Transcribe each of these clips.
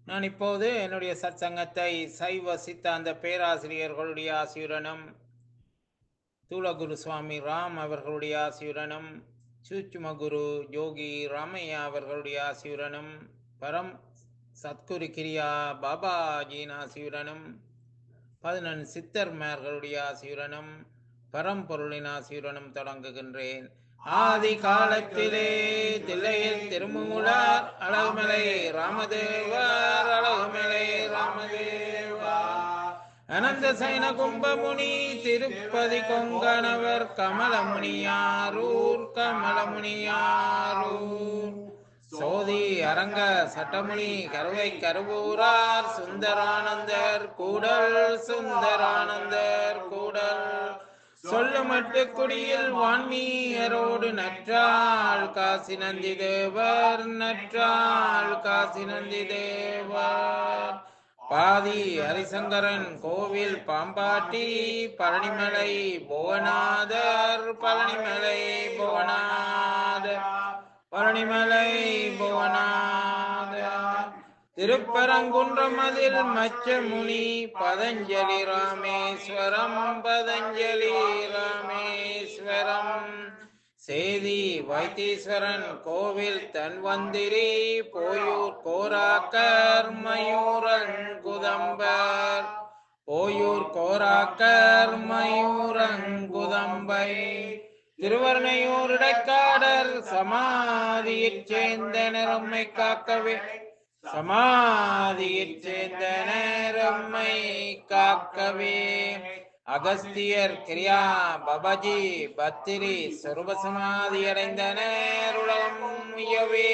நான் இப்போது என்னுடைய சத்சங்கத்தை சைவ சித்தாந்த பேராசிரியர்களுடைய ஆசியுடனும் தூளகுரு சுவாமி ராம் அவர்களுடைய ஆசியுடனும் சூட்சுமகுரு யோகி ராமையா அவர்களுடைய ஆசியுடனும் பரம் சத்குரு கிரியா பாபாஜியின் ஆசியுடனும் பதினெண் சித்தர்மார்களுடைய ஆசியுடனும் பரம்பொருளின் ஆசியுடனும் தொடங்குகின்றேன் ஆதி காலத்திலே தில்லையில் திருமூலர் அழகுமலை ராமதேவர் அழகுமலை ராமதேவா அனந்த சைன கும்பமுனி திருப்பதி கொங்கணவர் கமலமுனியாரூர் கமலமுனியாரூர் சோதி அரங்க சட்டமுனி கருவை கருவூரார் சுந்தரானந்தர் கூடல் சுந்தரானந்தர் கூடல் சொல்லுமட்டு குடியில் வான்மீயரோடு நற்றாள் காசி நந்தி தேவர் நற்றாள் காசி நந்தி தேவர் பாதி ஹரிசங்கரன் கோவில் பாம்பாட்டி பழனிமலை புவனாதர் பழனிமலை புவனாதர் பழனிமலை புவனாதர் திருப்பரங்குன்றம் அதில் மச்சமுனி பதஞ்சலி ராமேஸ்வரம் பதஞ்சலி ராமேஸ்வரம் சேதி வைத்தீஸ்வரன் கோவில் தன்வந்திரி போயூர் கோராக்கர் மயூரன் குதம்பர் போயூர் கோராக்கர் மயூரங்குதம்பை திருவர்ணையூர் இடைக்காடர் சமாதியைச் சேர்ந்த நிறம்மை காக்கவே சமாதியைச் சேர்ந்த நேரம்மை காக்கவே அகஸ்தியர் கிரியா பபஜி பத்திரி சொருப சமாதி அடைந்த நேருளம் உயவே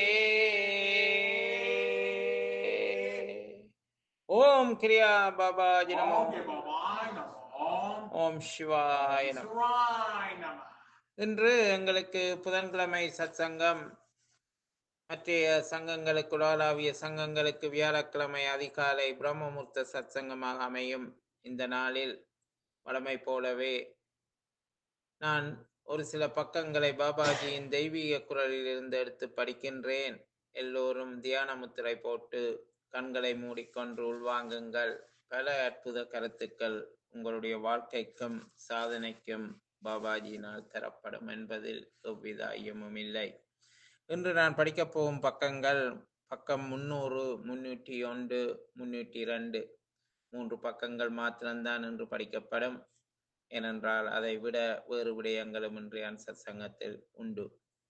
ஓம் கிரியா பாபாஜி நமோ ஓம் சிவாய நமோ இன்று எங்களுக்கு புதன்கிழமை சத்சங்கம் மற்றைய சங்கங்களுக்கு உலகளாவிய சங்கங்களுக்கு வியாழக்கிழமை அதிகாலை பிரம்மமுர்த்த சத்சங்கமாக அமையும் இந்த நாளில் வழமை போலவே நான் ஒரு சில பக்கங்களை பாபாஜியின் தெய்வீக குரலில் இருந்து எடுத்து படிக்கின்றேன் எல்லோரும் தியான முத்திரை போட்டு கண்களை மூடிக்கொண்டு உள்வாங்குங்கள் பல அற்புத கருத்துக்கள் உங்களுடைய வாழ்க்கைக்கும் சாதனைக்கும் பாபாஜியினால் தரப்படும் என்பதில் எவ்வித ஐயமும் இல்லை இன்று நான் படிக்கப் போகும் பக்கங்கள் பக்கம் முன்னூறு முன்னூற்றி ஒன்று முன்னூற்றி இரண்டு மூன்று பக்கங்கள் மாத்திரம்தான் இன்று படிக்கப்படும் ஏனென்றால் அதை விட வேறு விடயங்களும் இன்றைய சத்சங்கத்தில் உண்டு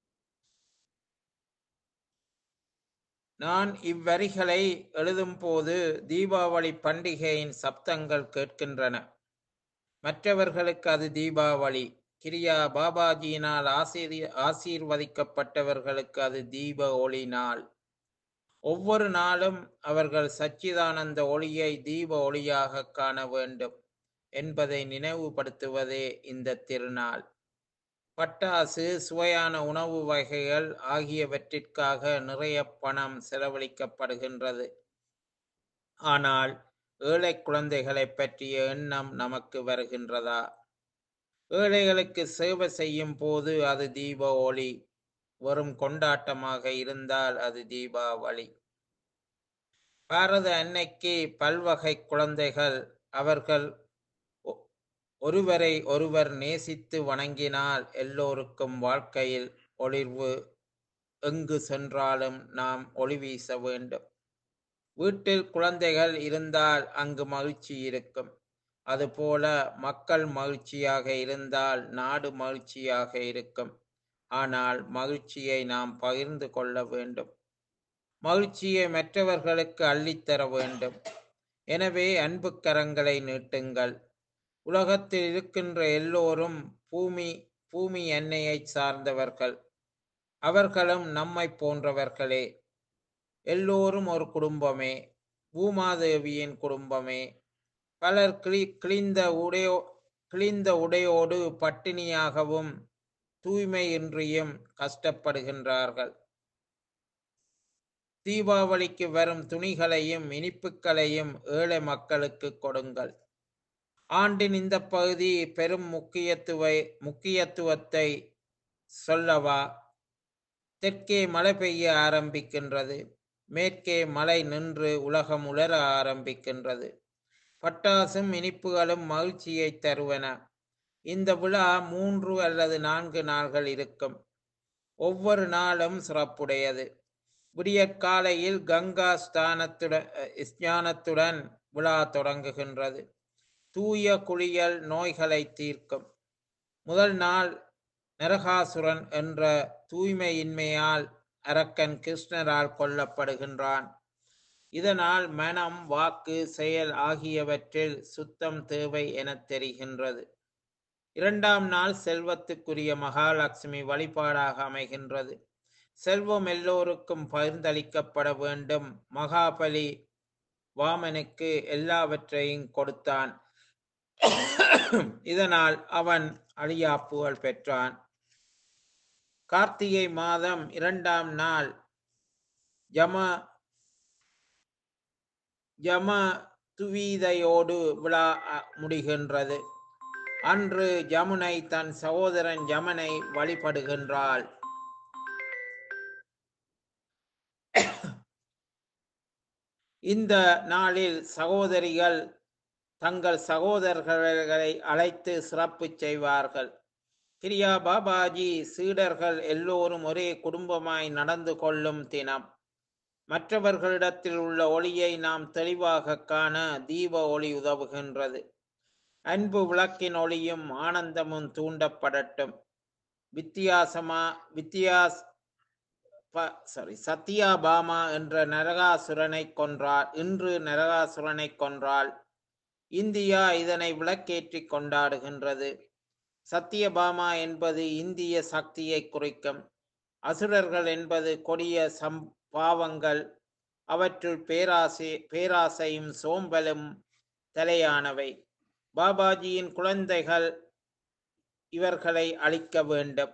நான் இவ்வரிகளை எழுதும் போது தீபாவளி பண்டிகையின் சப்தங்கள் கேட்கின்றன மற்றவர்களுக்கு அது தீபாவளி கிரியா பாபாஜியினால் ஆசீர் ஆசீர்வதிக்கப்பட்டவர்களுக்கு அது தீப ஒளி நாள் ஒவ்வொரு நாளும் அவர்கள் சச்சிதானந்த ஒளியை தீப ஒளியாக காண வேண்டும் என்பதை நினைவுபடுத்துவதே இந்த திருநாள் பட்டாசு சுவையான உணவு வகைகள் ஆகியவற்றிற்காக நிறைய பணம் செலவழிக்கப்படுகின்றது ஆனால் ஏழை குழந்தைகளை பற்றிய எண்ணம் நமக்கு வருகின்றதா ஏழைகளுக்கு சேவை செய்யும் போது அது தீப ஒளி வெறும் கொண்டாட்டமாக இருந்தால் அது தீபாவளி பாரத அன்னைக்கு பல்வகை குழந்தைகள் அவர்கள் ஒருவரை ஒருவர் நேசித்து வணங்கினால் எல்லோருக்கும் வாழ்க்கையில் ஒளிர்வு எங்கு சென்றாலும் நாம் ஒளி வீச வேண்டும் வீட்டில் குழந்தைகள் இருந்தால் அங்கு மகிழ்ச்சி இருக்கும் அதுபோல மக்கள் மகிழ்ச்சியாக இருந்தால் நாடு மகிழ்ச்சியாக இருக்கும் ஆனால் மகிழ்ச்சியை நாம் பகிர்ந்து கொள்ள வேண்டும் மகிழ்ச்சியை மற்றவர்களுக்கு அள்ளித்தர வேண்டும் எனவே அன்பு கரங்களை நீட்டுங்கள் உலகத்தில் இருக்கின்ற எல்லோரும் பூமி பூமி எண்ணெயை சார்ந்தவர்கள் அவர்களும் நம்மை போன்றவர்களே எல்லோரும் ஒரு குடும்பமே பூமாதேவியின் குடும்பமே பலர் கிளி கிழிந்த உடையோ கிழிந்த உடையோடு பட்டினியாகவும் தூய்மையின்றியும் கஷ்டப்படுகின்றார்கள் தீபாவளிக்கு வரும் துணிகளையும் இனிப்புகளையும் ஏழை மக்களுக்கு கொடுங்கள் ஆண்டின் இந்த பகுதி பெரும் முக்கியத்துவ முக்கியத்துவத்தை சொல்லவா தெற்கே மழை பெய்ய ஆரம்பிக்கின்றது மேற்கே மழை நின்று உலகம் உலர ஆரம்பிக்கின்றது பட்டாசும் இனிப்புகளும் மகிழ்ச்சியை தருவன இந்த விழா மூன்று அல்லது நான்கு நாள்கள் இருக்கும் ஒவ்வொரு நாளும் சிறப்புடையது விடியற்காலையில் கங்கா ஸ்தானத்துடன் ஸ்நானத்துடன் விழா தொடங்குகின்றது தூய குளியல் நோய்களை தீர்க்கும் முதல் நாள் நரகாசுரன் என்ற தூய்மையின்மையால் அரக்கன் கிருஷ்ணரால் கொல்லப்படுகின்றான் இதனால் மனம் வாக்கு செயல் ஆகியவற்றில் சுத்தம் தேவை எனத் தெரிகின்றது இரண்டாம் நாள் செல்வத்துக்குரிய மகாலட்சுமி வழிபாடாக அமைகின்றது செல்வம் எல்லோருக்கும் பகிர்ந்தளிக்கப்பட வேண்டும் மகாபலி வாமனுக்கு எல்லாவற்றையும் கொடுத்தான் இதனால் அவன் அழியா புகழ் பெற்றான் கார்த்திகை மாதம் இரண்டாம் நாள் ஜம ஜம துவீதையோடு விழா அ- முடிகின்றது அன்று ஜமுனை தன் சகோதரன் ஜமனை வழிபடுகின்றாள் இந்த நாளில் சகோதரிகள் தங்கள் சகோதரர்களை அழைத்து சிறப்பு செய்வார்கள் கிரியா பாபாஜி சீடர்கள் எல்லோரும் ஒரே குடும்பமாய் நடந்து கொள்ளும் தினம் மற்றவர்களிடத்தில் உள்ள ஒளியை நாம் தெளிவாக காண தீப ஒளி உதவுகின்றது அன்பு விளக்கின் ஒளியும் ஆனந்தமும் தூண்டப்படட்டும் வித்தியாசமா வித்தியாஸ் சாரி சத்யாபாமா என்ற நரகாசுரனை கொன்றாள் இன்று நரகாசுரனை கொன்றாள் இந்தியா இதனை விளக்கேற்றி கொண்டாடுகின்றது சத்யபாமா என்பது இந்திய சக்தியை குறிக்கும் அசுரர்கள் என்பது கொடிய சம் பாவங்கள் அவற்றுள் பேராசை பேராசையும் சோம்பலும் தலையானவை பாபாஜியின் குழந்தைகள் இவர்களை அழிக்க வேண்டும்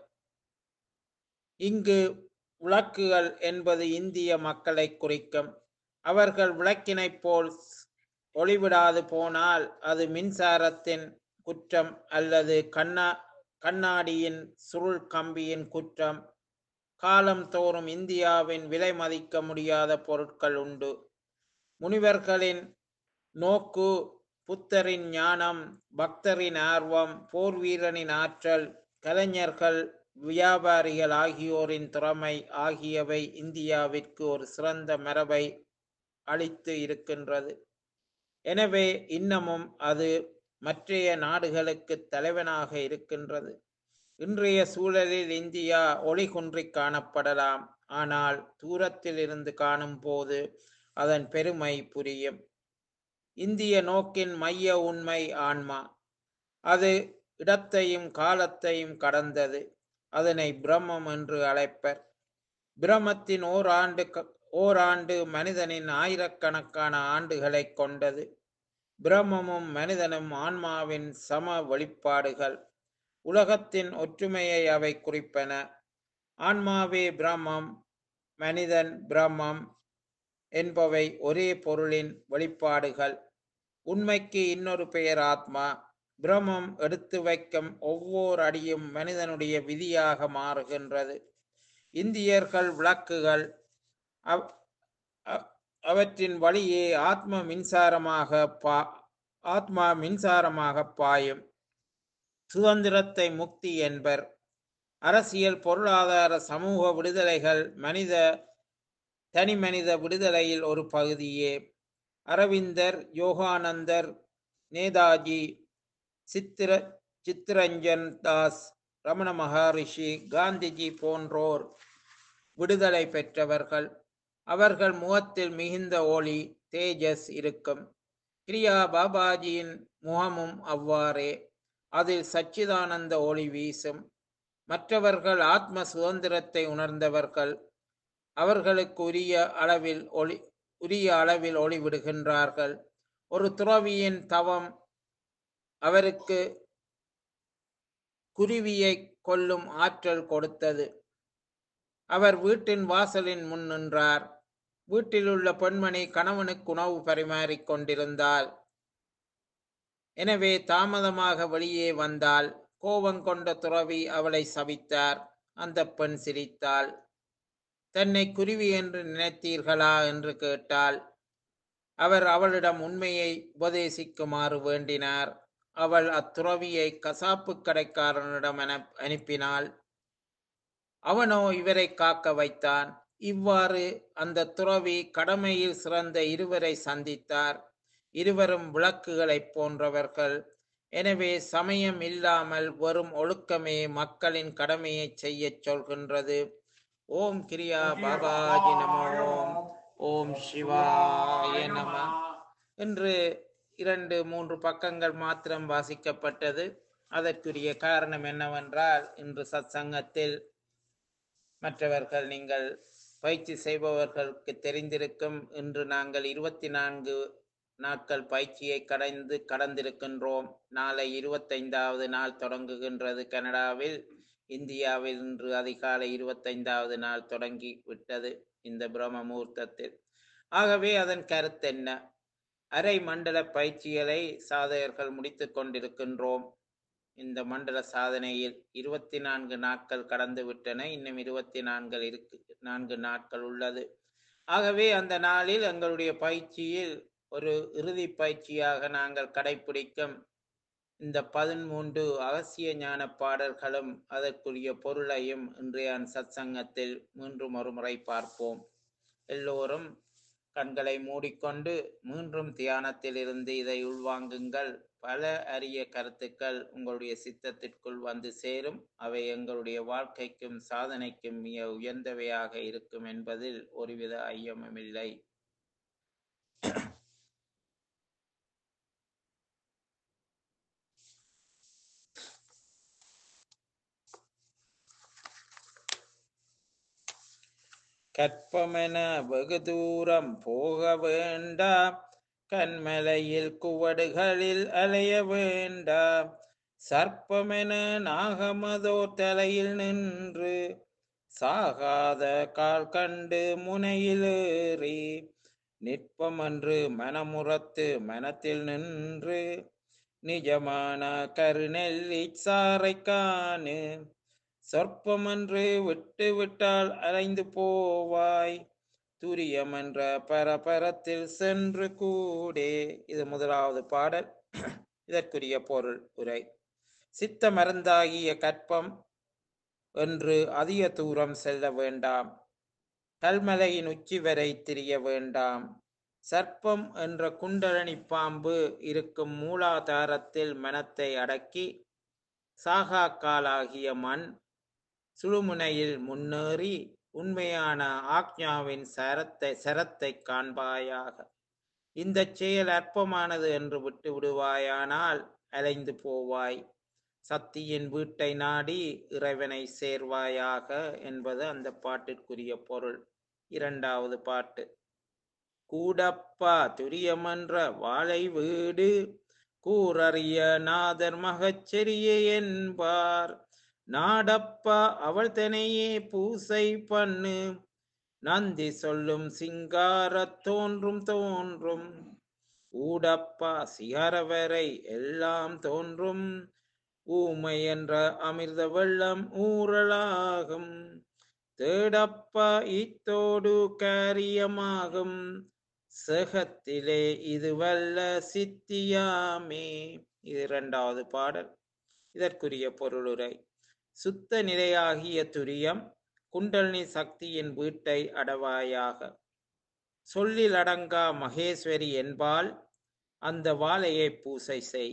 இங்கு விளக்குகள் என்பது இந்திய மக்களை குறிக்கும் அவர்கள் விளக்கினைப் போல் ஒளிவிடாது போனால் அது மின்சாரத்தின் குற்றம் அல்லது கண்ணா கண்ணாடியின் சுருள் கம்பியின் குற்றம் காலம் தோறும் இந்தியாவின் விலை மதிக்க முடியாத பொருட்கள் உண்டு முனிவர்களின் நோக்கு புத்தரின் ஞானம் பக்தரின் ஆர்வம் போர் வீரனின் ஆற்றல் கலைஞர்கள் வியாபாரிகள் ஆகியோரின் திறமை ஆகியவை இந்தியாவிற்கு ஒரு சிறந்த மரபை அளித்து இருக்கின்றது எனவே இன்னமும் அது மற்றைய நாடுகளுக்கு தலைவனாக இருக்கின்றது இன்றைய சூழலில் இந்தியா ஒளிகுன்றி காணப்படலாம் ஆனால் தூரத்தில் இருந்து காணும் போது அதன் பெருமை புரியும் இந்திய நோக்கின் மைய உண்மை ஆன்மா அது இடத்தையும் காலத்தையும் கடந்தது அதனை பிரம்மம் என்று அழைப்பர் பிரம்மத்தின் ஓராண்டு க- ஓராண்டு மனிதனின் ஆயிரக்கணக்கான ஆண்டுகளை கொண்டது பிரம்மமும் மனிதனும் ஆன்மாவின் சம வெளிப்பாடுகள் உலகத்தின் ஒற்றுமையை அவை குறிப்பன ஆன்மாவே பிரம்மம் மனிதன் பிரம்மம் என்பவை ஒரே பொருளின் வெளிப்பாடுகள் உண்மைக்கு இன்னொரு பெயர் ஆத்மா பிரம்மம் எடுத்து வைக்கும் ஒவ்வொரு அடியும் மனிதனுடைய விதியாக மாறுகின்றது இந்தியர்கள் விளக்குகள் அவ்- அ- அவற்றின் வழியே ஆத்ம மின்சாரமாக பா ஆத்மா மின்சாரமாக பாயும் சுதந்திரத்தை முக்தி என்பர் அரசியல் பொருளாதார சமூக விடுதலைகள் மனித தனி மனித விடுதலையில் ஒரு பகுதியே அரவிந்தர் யோகானந்தர் நேதாஜி சித்திர சித்திரஞ்சன் தாஸ் ரமண மகரிஷி காந்திஜி போன்றோர் விடுதலை பெற்றவர்கள் அவர்கள் முகத்தில் மிகுந்த ஒளி தேஜஸ் இருக்கும் கிரியா பாபாஜியின் முகமும் அவ்வாறே அதில் சச்சிதானந்த ஒளி வீசும் மற்றவர்கள் ஆத்ம சுதந்திரத்தை உணர்ந்தவர்கள் அவர்களுக்கு உரிய அளவில் ஒளி உரிய அளவில் ஒளி விடுகின்றார்கள் ஒரு துறவியின் தவம் அவருக்கு குருவியை கொல்லும் ஆற்றல் கொடுத்தது அவர் வீட்டின் வாசலின் முன் நின்றார் வீட்டிலுள்ள பெண்மணி கணவனுக்கு உணவு பரிமாறிக் கொண்டிருந்தாள் எனவே தாமதமாக வெளியே வந்தாள் கோபம் கொண்ட துறவி அவளை சபித்தார் அந்த பெண் சிரித்தாள் தன்னை குருவி என்று நினைத்தீர்களா என்று கேட்டாள் அவர் அவளிடம் உண்மையை உபதேசிக்குமாறு வேண்டினார் அவள் அத்துறவியை கசாப்பு கடைக்காரனிடம் அனுப்- அனுப்பினாள் அவனோ இவரை காக்க வைத்தான் இவ்வாறு அந்த துறவி கடமையில் சிறந்த இருவரை சந்தித்தார் இருவரும் விளக்குகளைப் போன்றவர்கள் எனவே சமயம் இல்லாமல் வெறும் ஒழுக்கமே மக்களின் கடமையை செய்யச் சொல்கின்றது ஓம் கிரியா பாபாஜி நமோ ஓம் ஓம் சிவாய நம என்று இரண்டு மூன்று பக்கங்கள் மாத்திரம் வாசிக்கப்பட்டது அதற்குரிய காரணம் என்னவென்றால் இன்று சத்சங்கத்தில் மற்றவர்கள் நீங்கள் பயிற்சி செய்பவர்களுக்கு தெரிந்திருக்கும் இன்று நாங்கள் இருபத்தி நான்கு நாட்கள் பயிற்சியை கடந்து கடந்திருக்கின்றோம் நாளை இருபத்தைந்தாவது நாள் தொடங்குகின்றது கனடாவில் இந்தியாவில் இன்று அதிகாலை இருபத்தைந்தாவது நாள் தொடங்கி விட்டது இந்த பிரம்ம முகூர்த்தத்தில் ஆகவே அதன் கருத்தென்ன அரை மண்டல பயிற்சிகளை சாதகர்கள் முடித்துக் கொண்டிருக்கின்றோம் இந்த மண்டல சாதனையில் இருபத்தி நான்கு நாட்கள் கடந்து விட்டன இன்னும் இருபத்தி நான்கு இருக்கு நான்கு நாட்கள் உள்ளது ஆகவே அந்த நாளில் எங்களுடைய பயிற்சியில் ஒரு இறுதி பயிற்சியாக நாங்கள் கடைபிடிக்கும் இந்த பதிமூன்று அகசிய ஞான பாடல்களும் அதற்குரிய பொருளையும் இன்றைய சத்சங்கத்தில் மீண்டும் ஒரு முறை பார்ப்போம் எல்லோரும் கண்களை மூடிக்கொண்டு மீண்டும் தியானத்தில் இருந்து இதை உள்வாங்குங்கள் பல அரிய கருத்துக்கள் உங்களுடைய சித்தத்திற்குள் வந்து சேரும் அவை எங்களுடைய வாழ்க்கைக்கும் சாதனைக்கும் மிக உயர்ந்தவையாக இருக்கும் என்பதில் ஒருவித ஐயமுமில்லை கற்பமென வெகு தூரம் போக வேண்டாம் கண்மலையில் குவடுகளில் அலைய வேண்டாம் சர்ப்பமென நாகமதோ தலையில் நின்று சாகாத கால் கண்டு முனையில் ஏறி நிற்பமன்று மனமுறத்து மனத்தில் நின்று நிஜமான கருநெல்லி சாறை காணு சொற்பமன்று விட்டு விட்டால் அலைந்து போவாய் துரியமன்ற பரபரத்தில் சென்று கூடே இது முதலாவது பாடல் இதற்குரிய பொருள் உரை சித்த மருந்தாகிய கற்பம் என்று அதிக தூரம் செல்ல வேண்டாம் கல்மலையின் உச்சி வரை திரிய வேண்டாம் சர்ப்பம் என்ற குண்டலனி பாம்பு இருக்கும் மூலாதாரத்தில் மனத்தை அடக்கி சாகாக்காலாகிய மண் சுழுமுனையில் முன்னேறி உண்மையான ஆக்ஞாவின் சரத்தை சரத்தை காண்பாயாக இந்த செயல் அற்பமானது என்று விட்டு விடுவாயானால் அலைந்து போவாய் சக்தியின் வீட்டை நாடி இறைவனை சேர்வாயாக என்பது அந்த பாட்டிற்குரிய பொருள் இரண்டாவது பாட்டு கூடப்பா துரியமன்ற வாழை வீடு கூறறிய நாதர் மகச்செரிய என்பார் நாடப்பா அவள் தனையே பூசை பண்ணு நந்தி சொல்லும் சிங்காரத் தோன்றும் தோன்றும் ஊடப்பா சிகரவரை எல்லாம் தோன்றும் ஊமை என்ற அமிர்த வெள்ளம் ஊறலாகும் தேடப்பா இத்தோடு காரியமாகும் சேகத்திலே இது வல்ல சித்தியாமே இது இரண்டாவது பாடல் இதற்குரிய பொருளுரை சுத்த நிலையாகிய துரியம் குண்டலினி சக்தியின் வீட்டை அடவாயாக சொல்லில் அடங்கா மகேஸ்வரி என்பால் அந்த வாழையை பூசை செய்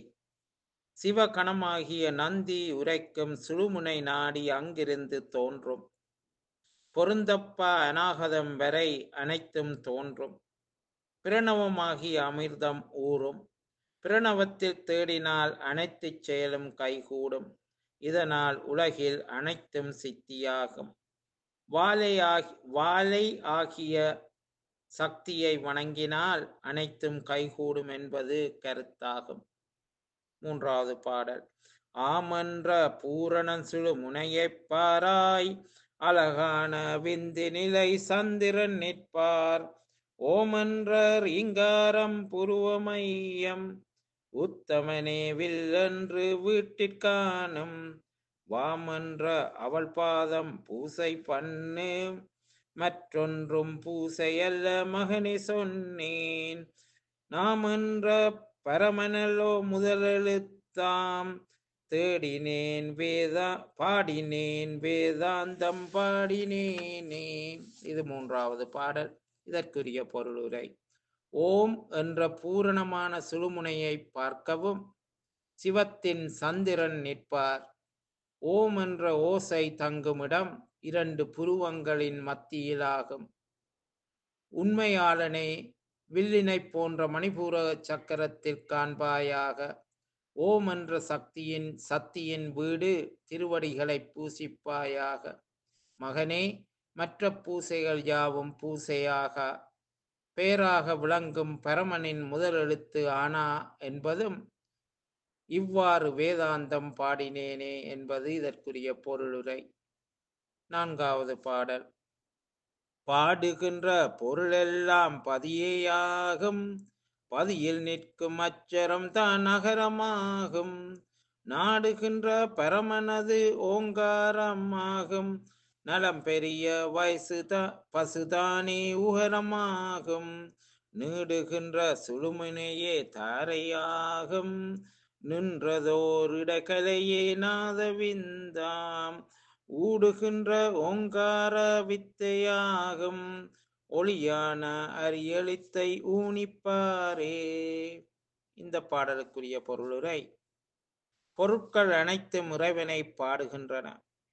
சிவகணமாகிய நந்தி உரைக்கும் சுழுமுனை நாடி அங்கிருந்து தோன்றும் பொருந்தப்பா அநாகதம் வரை அனைத்தும் தோன்றும் பிரணவமாகிய அமிர்தம் ஊறும் பிரணவத்தில் தேடினால் அனைத்து செயலும் கைகூடும் இதனால் உலகில் அனைத்தும் சித்தியாகும் வாழை ஆகி வாழை ஆகிய சக்தியை வணங்கினால் அனைத்தும் கைகூடும் என்பது கருத்தாகும் மூன்றாவது பாடல் ஆமன்ற பூரணன் சுழு முனையைப் பாராய் அழகான விந்து நிலை சந்திரன் நிற்பார் ஓமன்ற ரீங்காரம் புருவமையம் உத்தமனே வில்லென்று வீட்டிற்கானும் வாமன்ற அவள் பாதம் பூசை பண்ணு மற்றொன்றும் பூசையல்ல மகனே சொன்னேன் நாம் என்ற பரமனலோ முதலெழுத்தாம் தேடினேன் வேதா பாடினேன் வேதாந்தம் பாடினேனே இது மூன்றாவது பாடல் இதற்குரிய பொருளுரை ஓம் என்ற பூரணமான சுழுமுனையை பார்க்கவும் சிவத்தின் சந்திரன் நிற்பார் ஓம் என்ற ஓசை தங்குமிடம் இரண்டு புருவங்களின் மத்தியிலாகும் உண்மையாளனே வில்லினைப் போன்ற மணிபூரக சக்கரத்தில் காண்பாயாக ஓம் என்ற சக்தியின் சக்தியின் வீடு திருவடிகளை பூசிப்பாயாக மகனே மற்ற பூசைகள் யாவும் பூசையாக பேராக விளங்கும் பரமனின் முதல் எழுத்து ஆனா என்பதும் இவ்வாறு வேதாந்தம் பாடினேனே என்பது இதற்குரிய பொருளுரை நான்காவது பாடல் பாடுகின்ற பொருளெல்லாம் பதியேயாகும் பதியில் நிற்கும் அச்சரம் தான் அகரமாகும் நாடுகின்ற பரமனது ஓங்காரமாகும் நலம் பெரிய வயசுத பசுதானே உகரமாகும் நீடுகின்ற சுழுமுனையே தாரையாகும் நின்றதோர் இடக்கலையே நாதவிந்தாம் ஊடுகின்ற ஓங்கார வித்தையாகும் ஒளியான அரியளித்தை ஊனிப்பாரே இந்த பாடலுக்குரிய பொருளுரை பொருட்கள் அனைத்தும் இறைவனை பாடுகின்றன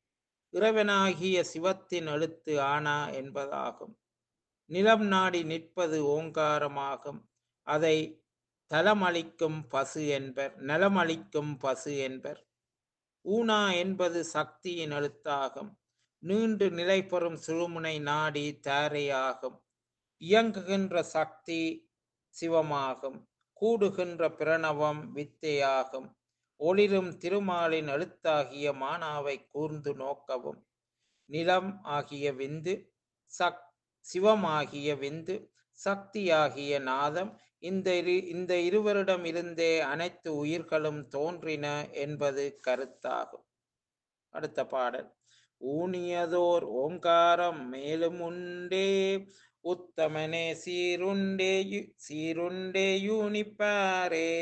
இறைவனாகிய சிவத்தின் எழுத்து ஆனா என்பதாகும் நிலம் நாடி நிற்பது ஓங்காரமாகும் அதை தலமளிக்கும் பசு என்பர் நலமளிக்கும் பசு என்பர் ஊனா என்பது சக்தியின் எழுத்தாகும் நீண்டு நிலை பெறும் சுழுமுனை நாடி தாரையாகும் இயங்குகின்ற சக்தி சிவமாகும் கூடுகின்ற பிரணவம் வித்தையாகும் ஒளிரும் திருமாலின் எழுத்தாகிய மானாவை கூர்ந்து நோக்கவும் நிலம் ஆகிய விந்து சக் சிவமாகிய விந்து சக்தியாகிய நாதம் இந்த இரு இந்த இருவரிடம் இருந்தே அனைத்து உயிர்களும் தோன்றின என்பது கருத்தாகும் அடுத்த பாடல் ஊனியதோர் ஓங்காரம் மேலும் உண்டே உத்தமனே சீருண்டே யு- சீருண்டே யூனிப்பாரே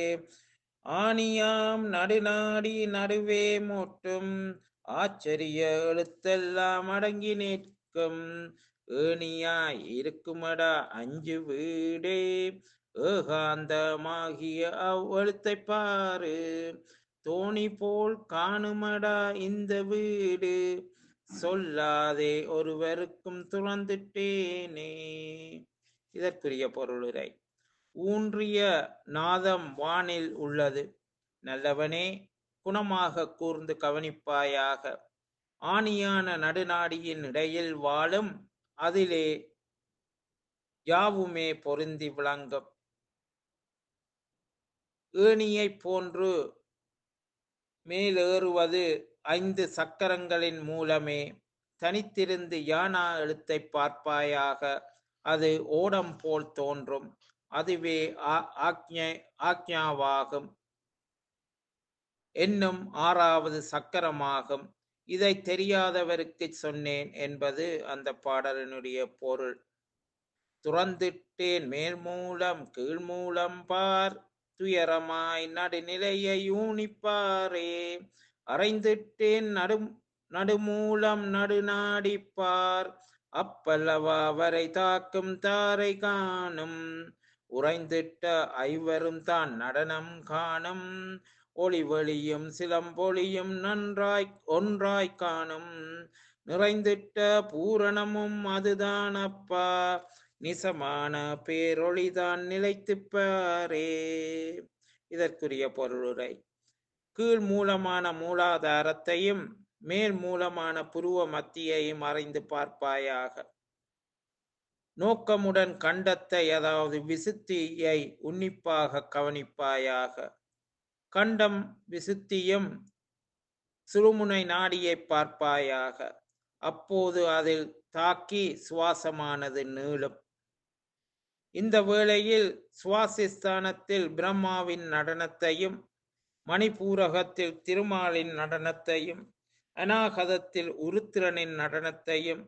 ஆணியாம் நடுநாடி நடுவே மூட்டும் ஆச்சரிய எழுத்தெல்லாம் அடங்கி நிற்கும் ஏணியாய் இருக்குமடா அஞ்சு வீடே ஏகாந்தமாகிய அவ்வெழுத்தை பாரு தோணி போல் காணுமடா இந்த வீடு சொல்லாதே ஒருவருக்கும் துறந்துட்டேனே இதற்குரிய பொருளுரை ஊன்றிய நாதம் வானில் உள்ளது நல்லவனே குணமாக கூர்ந்து கவனிப்பாயாக ஆணியான நடுநாடியின் இடையில் வாழும் அதிலே யாவுமே பொருந்தி விளங்கும் ஏணியைப் போன்று மேலேறுவது ஐந்து சக்கரங்களின் மூலமே தனித்திருந்து யானா எழுத்தை பார்ப்பாயாக அது ஓடம் போல் தோன்றும் அதுவே ஆ- ஆக்ஞை ஆக்ஞாவாகும் என்னும் ஆறாவது சக்கரமாகும் இதை தெரியாதவருக்கு சொன்னேன் என்பது அந்த பாடலினுடைய பொருள் துறந்திட்டேன் மேல்மூலம் கீழ்மூலம் பார் துயரமாய் நடுநிலையை ஊனிப்பாரே அறைந்திட்டேன் நடு நடுமூலம் நடுநாடிப்பார் அப்பல்லவா வரை தாக்கும் தாரை காணும் உறைந்திட்ட ஐவரும் தான் நடனம் காணும் ஒளி வெளியும் சிலம்பொழியும் நன்றாய் ஒன்றாய் காணும் நிறைந்திட்ட பூரணமும் அதுதான் அப்பா நிசமான பேரொளிதான் நிலைத்துப் பாரே இதற்குரிய பொருளுரை கீழ் மூலமான மூலாதாரத்தையும் மேல் மூலமான புருவ மத்தியையும் அறிந்து பார்ப்பாயாக நோக்கமுடன் கண்டத்தை அதாவது விசுத்தியை உன்னிப்பாக கவனிப்பாயாக கண்டம் விசுத்தியும் சுழுமுனை நாடியை பார்ப்பாயாக அப்போது அதில் தாக்கி சுவாசமானது நீளும் இந்த வேளையில் சுவாசிஸ்தானத்தில் பிரம்மாவின் நடனத்தையும் மணிபூரகத்தில் திருமாலின் நடனத்தையும் அநாகதத்தில் உருத்திரனின் நடனத்தையும்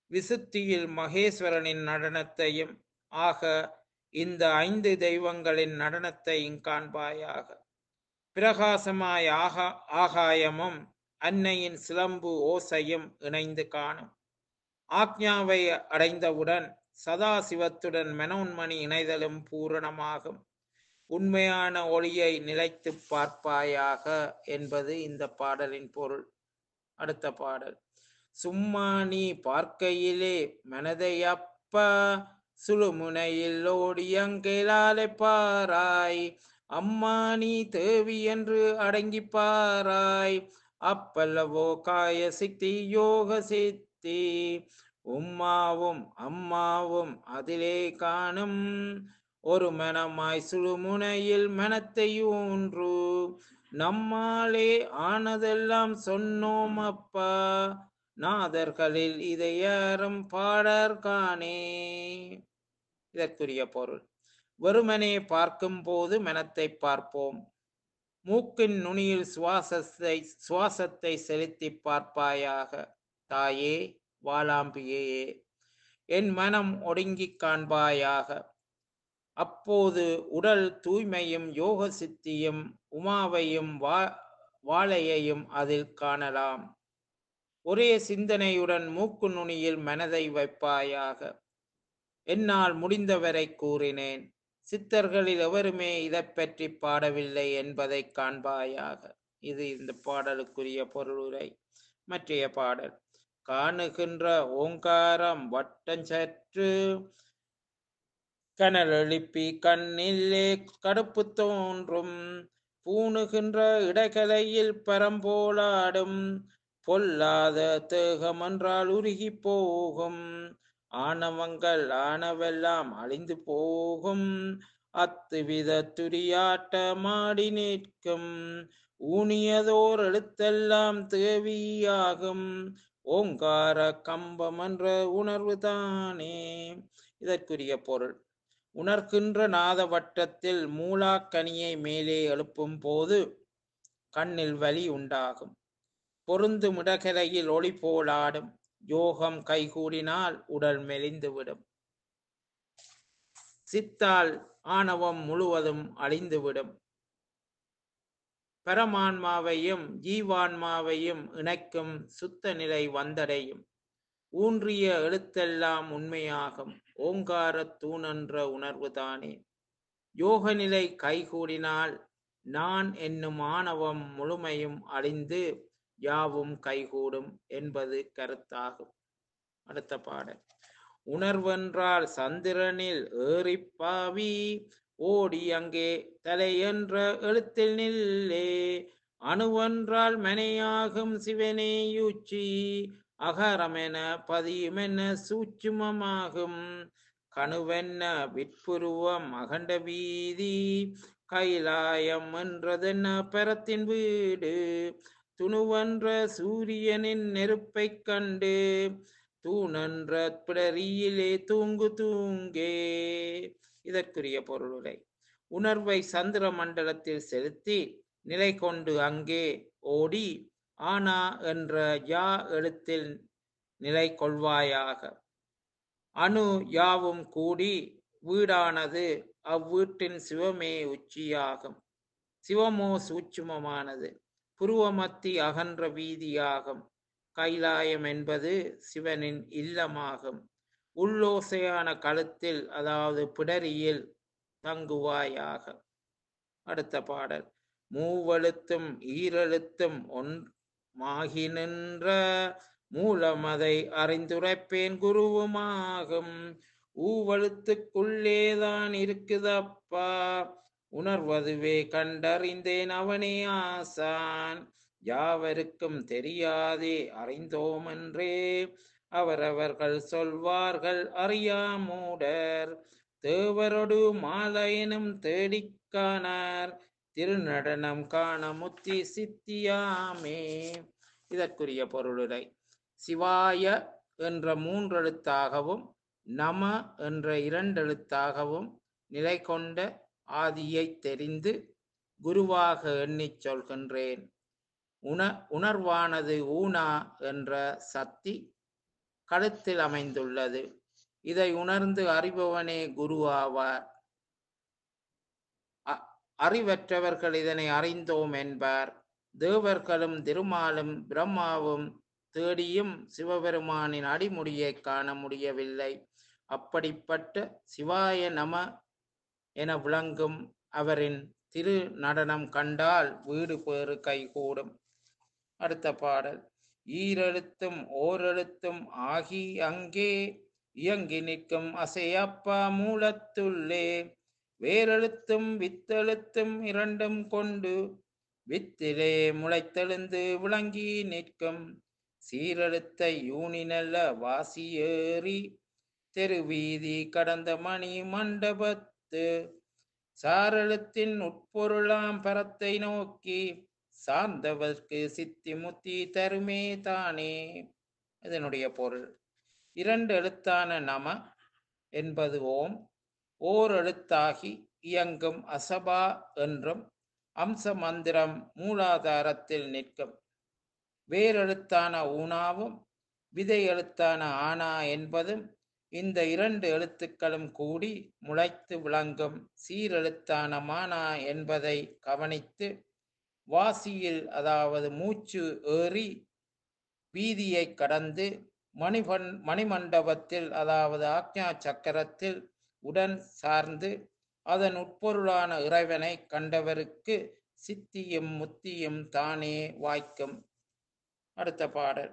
விசுத்தியில் மகேஸ்வரனின் நடனத்தையும் ஆக இந்த ஐந்து தெய்வங்களின் நடனத்தையும் காண்பாயாக பிரகாசமாய் ஆகா ஆகாயமும் அன்னையின் சிலம்பு ஓசையும் இணைந்து காணும் ஆக்ஞாவை அடைந்தவுடன் சதாசிவத்துடன் மனோன்மணி இணைதலும் பூரணமாகும் உண்மையான ஒளியை நிலைத்து பார்ப்பாயாக என்பது இந்த பாடலின் பொருள் அடுத்த பாடல் சும்மா நீ பார்க்கையிலே மனதை அப்பா சுழுமுனையில் ஓடியங்கேலாலை பாராய் அம்மா நீ தேவி என்று அடங்கி பாராய் அப்பல்லவோ காய சித்தி யோக சித்தி உம்மாவும் அம்மாவும் அதிலே காணும் ஒரு மனமாய் சுழுமுனையில் மனத்தை ஊன்று நம்மாலே ஆனதெல்லாம் சொன்னோம் அப்பா நாதர்களில் இதை யாரும் பாடற் காணே இதற்குரிய பொருள் வெறுமனே பார்க்கும் போது மனத்தை பார்ப்போம் மூக்கின் நுனியில் சுவாசத்தை சுவாசத்தை செலுத்தி பார்ப்பாயாக தாயே வாளாம்பியேயே என் மனம் ஒடுங்கிக் காண்பாயாக அப்போது உடல் தூய்மையும் யோக சித்தியும் உமாவையும் வா வாழையையும் அதில் காணலாம் ஒரே சிந்தனையுடன் மூக்கு நுனியில் மனதை வைப்பாயாக என்னால் முடிந்தவரை கூறினேன் சித்தர்களில் எவருமே இதைப் பற்றி பாடவில்லை என்பதை காண்பாயாக இது இந்த பாடலுக்குரிய பொருளுரை மற்றைய பாடல் காணுகின்ற ஓங்காரம் வட்டஞ்சற்று கனல் எழுப்பி கண்ணில்லே கடுப்பு தோன்றும் பூணுகின்ற இடகலையில் பரம்போலாடும் பொல்லாத தேகமென்றால் உருகி போகும் ஆணவங்கள் ஆனவெல்லாம் அழிந்து போகும் அத்துவித துரியாட்டமாடி நிற்கும் ஊனியதோர் எழுத்தெல்லாம் தேவியாகும் ஓங்கார கம்பம் என்ற உணர்வு தானே இதற்குரிய பொருள் உணர்கின்ற நாத வட்டத்தில் மூலாக்கனியை மேலே எழுப்பும் போது கண்ணில் வலி உண்டாகும் பொருந்தும் இடகரையில் ஒளி போலாடும் யோகம் கைகூடினால் உடல் மெலிந்துவிடும் சித்தால் ஆணவம் முழுவதும் அழிந்துவிடும் பரமான்மாவையும் ஜீவான்மாவையும் இணைக்கும் சுத்த நிலை வந்தடையும் ஊன்றிய எழுத்தெல்லாம் உண்மையாகும் ஓங்கார தூணென்ற உணர்வுதானே யோக நிலை கைகூடினால் நான் என்னும் ஆணவம் முழுமையும் அழிந்து யாவும் கைகூடும் என்பது கருத்தாகும் அடுத்த பாடல் உணர்வென்றால் சந்திரனில் ஏறிப்பாவி ஓடி அங்கே தலை என்ற எழுத்தில் நில்லே அணுவென்றால் மனையாகும் சிவனேயுச்சி அகரமென பதியுமென சூட்சுமமாகும் கணுவென்ன விற்புருவம் அகண்ட வீதி கைலாயம் என்றதென்ன பெறத்தின் வீடு துணுவென்ற சூரியனின் நெருப்பைக் கண்டு தூணென்ற பிடரியிலே தூங்கு தூங்கே இதற்குரிய பொருளுரை உணர்வை சந்திர மண்டலத்தில் செலுத்தி நிலை கொண்டு அங்கே ஓடி ஆனா என்ற யா எழுத்தில் நிலை கொள்வாயாக அணு யாவும் கூடி வீடானது அவ்வீட்டின் சிவமே உச்சியாகும் சிவமோ சூட்சுமமானது புருவமத்தி அகன்ற வீதியாகும் கைலாயம் என்பது சிவனின் இல்லமாகும் உள்ளோசையான கழுத்தில் அதாவது பிடரியில் தங்குவாயாக அடுத்த பாடல் மூவெழுத்தும் ஈரெழுத்தும் ஒன்மாகி நின்ற மூலமதை அறிந்துரைப்பேன் குருவுமாகும் ஊவெழுத்துக்குள்ளேதான் இருக்குதப்பா உணர்வதுவே கண்டறிந்தேன் அவனே ஆசான் யாவருக்கும் தெரியாதே அறிந்தோமென்றே அவரவர்கள் சொல்வார்கள் அறியாமூடர் தேவரொடு மாலையனும் தேடிக் காணார் திருநடனம் காண முத்தி சித்தியாமே இதற்குரிய பொருளுரை சிவாய என்ற மூன்றெழுத்தாகவும் நம என்ற இரண்டெழுத்தாகவும் நிலை கொண்ட ஆதியை தெரிந்து குருவாக எண்ணிச் சொல்கின்றேன் உண உணர்வானது ஊனா என்ற சக்தி கழுத்தில் அமைந்துள்ளது இதை உணர்ந்து அறிபவனே குரு ஆவார் அ- அறிவற்றவர்கள் இதனை அறிந்தோம் என்பார் தேவர்களும் திருமாலும் பிரம்மாவும் தேடியும் சிவபெருமானின் அடிமுடியை காண முடியவில்லை அப்படிப்பட்ட சிவாய நம என விளங்கும் அவரின் திரு நடனம் கண்டால் வீடு பேறு கைகூடும் அடுத்த பாடல் ஈரெழுத்தும் ஓரெழுத்தும் ஆகி அங்கே இயங்கி நிற்கும் அசையப்பா மூலத்துள்ளே வேரெழுத்தும் வித்தெழுத்தும் இரண்டும் கொண்டு வித்திலே முளைத்தெழுந்து விளங்கி நிற்கும் சீரெழுத்தை யூனினல்ல வாசி ஏறி தெருவீதி கடந்த மணி மண்டபத்து சாரெழுத்தின் உட்பொருளாம் பரத்தை நோக்கி சார்ந்தவர்க்கு சித்தி முத்தி தருமே தானே இதனுடைய பொருள் இரண்டு எழுத்தான நம என்பது ஓம் ஓர் எழுத்தாகி இயங்கும் அசபா என்றும் அம்ச மந்திரம் மூலாதாரத்தில் நிற்கும் வேறெழுத்தான ஊனாவும் விதை எழுத்தான ஆனா என்பதும் இந்த இரண்டு எழுத்துக்களும் கூடி முளைத்து விளங்கும் சீரெழுத்தான மானா என்பதை கவனித்து வாசியில் அதாவது மூச்சு ஏறி வீதியை கடந்து மணிபன் மணிமண்டபத்தில் அதாவது ஆக்ஞா சக்கரத்தில் உடன் சார்ந்து அதன் உட்பொருளான இறைவனை கண்டவருக்கு சித்தியும் முத்தியும் தானே வாய்க்கும் அடுத்த பாடல்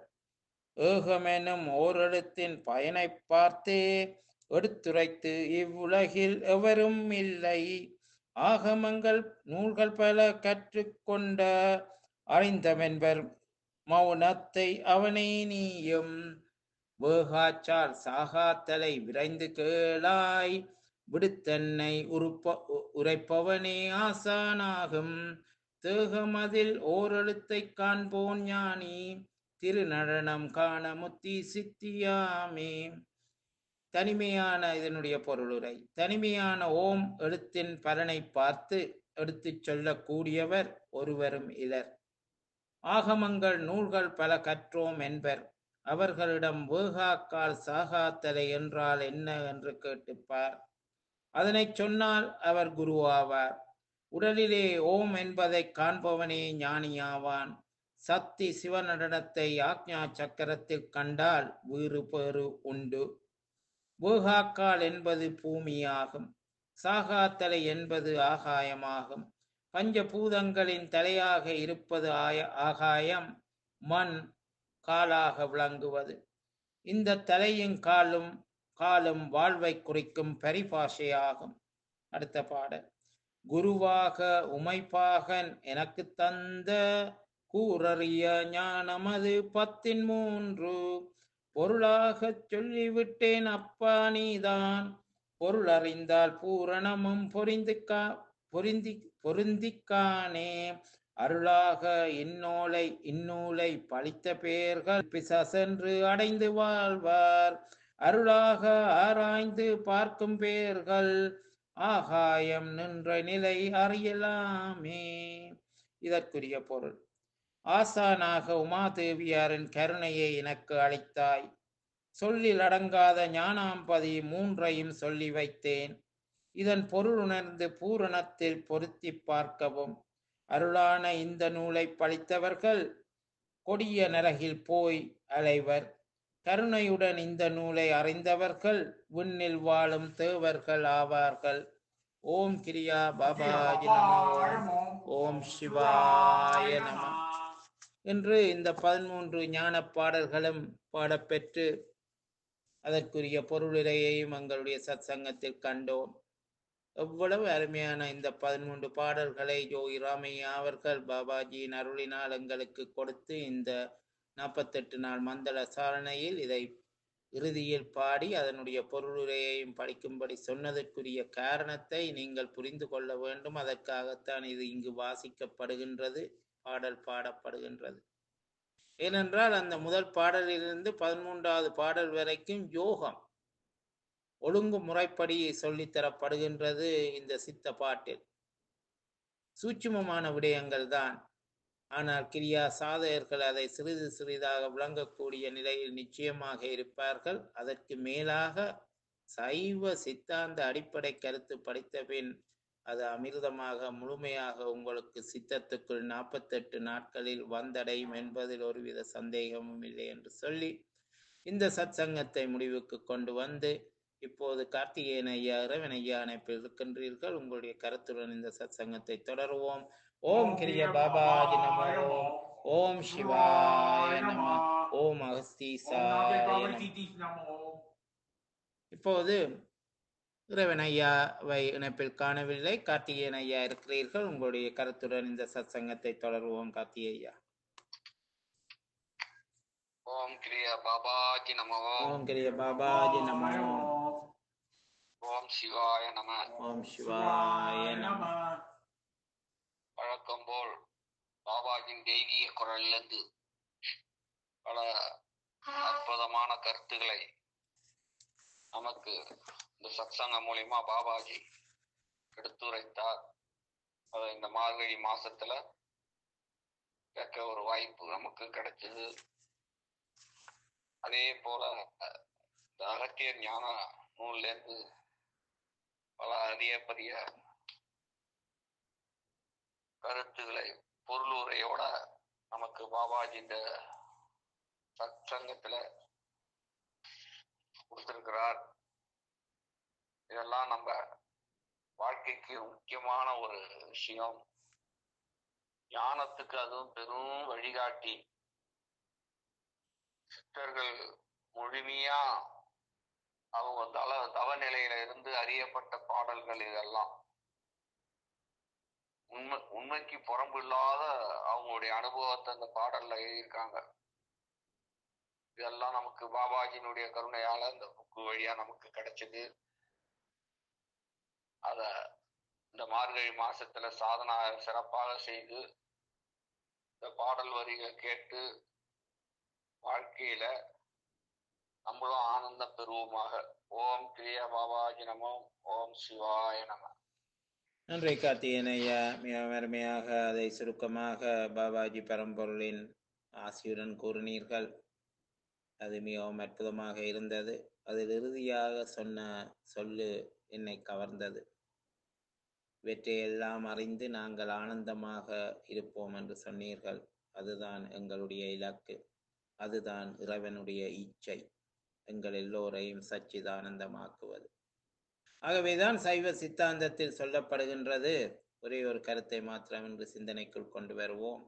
ஏகமெனும் ஓரெழுத்தின் பயனை பார்த்தே எடுத்துரைத்து இவ்வுலகில் எவரும் இல்லை ஆகமங்கள் நூல்கள் பல கற்றுக்கொண்ட அறிந்தமென்பர் மௌனத்தை அவனை நீயும் வேகாச்சால் சாகாத்தலை விரைந்து கேளாய் விடுத்தன்னை உருப்ப உ- உரைப்பவனே ஆசானாகும் தேகமதில் ஓரெழுத்தைக் காண்போன் ஞானி திருநடனம் காண முத்தி சித்தியாமே தனிமையான இதனுடைய பொருளுரை தனிமையான ஓம் எழுத்தின் பலனை பார்த்து எடுத்துச் சொல்லக்கூடியவர் ஒருவரும் இலர் ஆகமங்கள் நூல்கள் பல கற்றோம் என்பர் அவர்களிடம் வேகாக்கால் சாகாத்தலை என்றால் என்ன என்று கேட்டுப்பார் அதனைச் சொன்னால் அவர் குருவாவார் உடலிலே ஓம் என்பதை காண்பவனே ஞானியாவான் சக்தி சிவநடனத்தை ஆக்ஞா சக்கரத்தில் கண்டால் வீறு பேறு உண்டு வேகாக்கால் என்பது பூமியாகும் சாகாத்தலை என்பது ஆகாயமாகும் பஞ்சபூதங்களின் தலையாக இருப்பது ஆய ஆகாயம் மண் காலாக விளங்குவது இந்த தலையும் காலும் காலும் வாழ்வை குறிக்கும் பரிபாஷையாகும் அடுத்த பாடல் குருவாக உமைப்பாகன் எனக்கு தந்த கூறறிய ஞானமது பத்தின் மூன்று பொருளாகச் சொல்லிவிட்டேன் அப்பா நீதான் பொருள் அறிந்தால் பூரணமும் பொரிந்துக்கா பொருந்தி பொருந்திக்கானே அருளாக இந்நூலை இந்நூலை பழித்த பேர்கள் பிசசென்று அடைந்து வாழ்வார் அருளாக ஆராய்ந்து பார்க்கும் பேர்கள் ஆகாயம் நின்ற நிலை அறியலாமே இதற்குரிய பொருள் ஆசானாக உமாதேவியாரின் கருணையை எனக்கு அளித்தாய் சொல்லில் அடங்காத ஞானாம்பதி மூன்றையும் சொல்லி வைத்தேன் இதன் பொருள் உணர்ந்து பூரணத்தில் பொருத்தி பார்க்கவும் அருளான இந்த நூலை பழித்தவர்கள் கொடிய நரகில் போய் அலைவர் கருணையுடன் இந்த நூலை அறிந்தவர்கள் விண்ணில் வாழும் தேவர்கள் ஆவார்கள் ஓம் கிரியா பாபாஜி நமோ ஓம் சிவாய நம என்று இந்த பதிமூன்று ஞான பாடல்களும் பாடப்பெற்று அதற்குரிய பொருளுரையையும் எங்களுடைய சத்சங்கத்தில் கண்டோம் எவ்வளவு அருமையான இந்த பதிமூன்று பாடல்களை யோகி ராமையா அவர்கள் பாபாஜியின் அருளினால் எங்களுக்கு கொடுத்து இந்த நாற்பத்தெட்டு நாள் மந்தள சாரணையில் இதை இறுதியில் பாடி அதனுடைய பொருளுரையையும் படிக்கும்படி சொன்னதற்குரிய காரணத்தை நீங்கள் புரிந்து கொள்ள வேண்டும் அதற்காகத்தான் இது இங்கு வாசிக்கப்படுகின்றது பாடல் பாடப்படுகின்றது ஏனென்றால் அந்த முதல் பாடலிலிருந்து பதிமூன்றாவது பாடல் வரைக்கும் யோகம் ஒழுங்கு முறைப்படி சொல்லித்தரப்படுகின்றது இந்த சித்த பாட்டில் சூட்சுமமான விடயங்கள் தான் ஆனால் கிரியா சாதகர்கள் அதை சிறிது சிறிதாக விளங்கக்கூடிய நிலையில் நிச்சயமாக இருப்பார்கள் அதற்கு மேலாக சைவ சித்தாந்த அடிப்படை கருத்து படித்த பின் அது அமிர்தமாக முழுமையாக உங்களுக்கு சித்தத்துக்குள் நாற்பத்தெட்டு நாட்களில் வந்தடையும் என்பதில் ஒருவித சந்தேகமும் இல்லை என்று சொல்லி இந்த சத்சங்கத்தை முடிவுக்கு கொண்டு வந்து இப்போது கார்த்திகேயன் ஐயா இறைவன் ஐயா அணைப்பில் இருக்கின்றீர்கள் உங்களுடைய கருத்துடன் இந்த சத்சங்கத்தை தொடருவோம் ஓம் கிரிய பாபாஜி நமோ ஓம் சிவாய நம ஓம் அகஸ்தீசாய நம இப்போது இறைவன் ஐயாவை இணைப்பில் காணவில்லை கார்த்திகேயன் ஐயா இருக்கிறீர்கள் உங்களுடைய கருத்துடன் இந்த சத்சங்கத்தை தொடருவோம் கார்த்திகேய ஐயா ஓம் கிரியா பாபாஜி நமோ ஓம் கிரிய பாபாஜி நமோ ஓம் சிவாய நம ஓம் சிவாய நம வழக்கம் போல் பாபாஜியின் தெய்வீக குரலிலிருந்து பல அற்புதமான கருத்துக்களை நமக்கு இந்த சத்சங்கம் மூலியமா பாபாஜி எடுத்துரைத்தார் அதை இந்த மார்கழி மாசத்துல கேட்க ஒரு வாய்ப்பு நமக்கு கிடைச்சது அதே போல இந்த அகத்தியர் ஞான நூல்ல இருந்து பல அரிய பெரிய கருத்துக்களை பொருளுரையோட நமக்கு பாபாஜி இந்த சத்சங்கத்துல கொடுத்திருக்கிறார் இதெல்லாம் நம்ம வாழ்க்கைக்கு முக்கியமான ஒரு விஷயம் ஞானத்துக்கு அதுவும் பெரும் வழிகாட்டி சித்தர்கள் முழுமையா அவங்க தல தவ நிலையில இருந்து அறியப்பட்ட பாடல்கள் இதெல்லாம் உண்மை உண்மைக்கு புறம்பு இல்லாத அவங்களுடைய அனுபவத்தை அந்த பாடல்ல எழுதியிருக்காங்க இதெல்லாம் நமக்கு பாபாஜியினுடைய கருணையால இந்த புக்கு வழியா நமக்கு கிடைச்சது அத இந்த மார்கழி மாசத்துல சாதனா சிறப்பாக செய்து இந்த பாடல் வரிகளை கேட்டு வாழ்க்கையில நம்மளும் ஆனந்தம் பெறுவோமாக ஓம் கிரியா பாபாஜி நமோ ஓம் சிவாய நம நன்றி கார்த்திகேயன் ஐயா மிக அருமையாக அதை சுருக்கமாக பாபாஜி பரம்பொருளின் ஆசியுடன் கூறினீர்கள் அது மிகவும் அற்புதமாக இருந்தது அதில் இறுதியாக சொன்ன சொல்லு என்னை கவர்ந்தது இவற்றையெல்லாம் அறிந்து நாங்கள் ஆனந்தமாக இருப்போம் என்று சொன்னீர்கள் அதுதான் எங்களுடைய இலக்கு அதுதான் இறைவனுடைய இச்சை எங்கள் எல்லோரையும் சச்சிதானந்தமாக்குவது ஆகவேதான் சைவ சித்தாந்தத்தில் சொல்லப்படுகின்றது ஒரே ஒரு கருத்தை மாத்திரம் என்று சிந்தனைக்குள் கொண்டு வருவோம்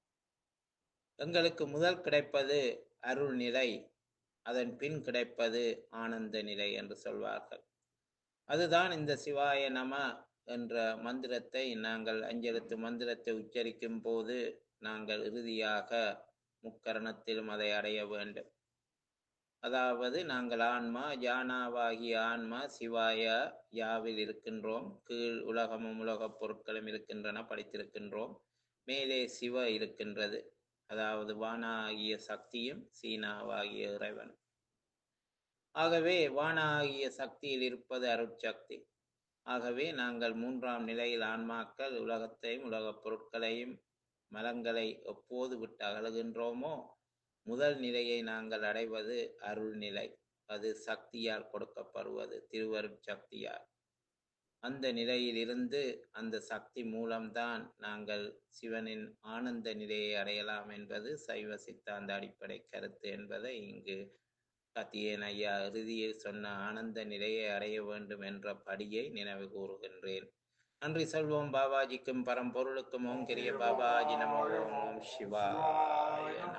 எங்களுக்கு முதல் கிடைப்பது அருள் நிலை அதன் பின் கிடைப்பது ஆனந்த நிலை என்று சொல்வார்கள் அதுதான் இந்த சிவாய நம என்ற மந்திரத்தை நாங்கள் அஞ்செழுத்து மந்திரத்தை உச்சரிக்கும் போது நாங்கள் இறுதியாக முக்கரணத்திலும் அதை அடைய வேண்டும் அதாவது நாங்கள் ஆன்மா யானாவாகிய ஆன்மா சிவாய யாவில் இருக்கின்றோம் கீழ் உலகமும் உலகப் பொருட்களும் இருக்கின்றன படித்திருக்கின்றோம் மேலே சிவ இருக்கின்றது அதாவது வானா ஆகிய சக்தியும் சீனாவாகிய இறைவன் ஆகவே வானா ஆகிய சக்தியில் இருப்பது அருட்சக்தி ஆகவே நாங்கள் மூன்றாம் நிலையில் ஆன்மாக்கள் உலகத்தையும் உலகப் பொருட்களையும் மலங்களை எப்போது விட்டு அகலுகின்றோமோ முதல் நிலையை நாங்கள் அடைவது அருள் நிலை அது சக்தியால் கொடுக்கப்படுவது திருவருட் சக்தியால் அந்த நிலையிலிருந்து அந்த சக்தி மூலம்தான் நாங்கள் சிவனின் ஆனந்த நிலையை அடையலாம் என்பது சைவ சித்தாந்த அடிப்படை கருத்து என்பதை இங்கு கத்தியன் ஐயா இறுதியில் சொன்ன ஆனந்த நிலையை அடைய வேண்டும் என்ற படியை நினைவு கூறுகின்றேன் நன்றி சொல்வோம் பாபாஜிக்கும் பரம்பொருளுக்கும் ஓம் கிரிய பாபாஜி நமோ ஓம் சிவாய